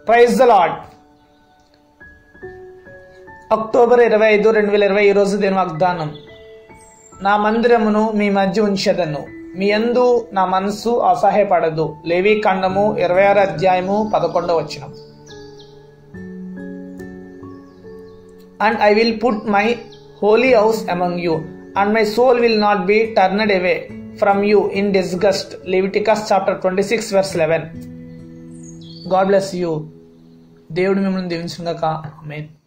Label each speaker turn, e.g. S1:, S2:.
S1: praise the lord October ఇరవై ఐదు రెండు వేల ఇరవై ఈ రోజు దేని వాగ్దానం నా మందిరమును మీ మధ్య ఉంచెదను మీ యందు నా మనస్సు అసహాయపడదు లేవి ఖండము ఇరవై ఆరు అధ్యాయము పదకొండవ వచనం and I will put my holy house among you and my soul will not be turned away from you in disgust Leviticus chapter twenty six verse eleven God bless you దేవుడు మిమ్మల్ని దీవించుగాక ఆమేన్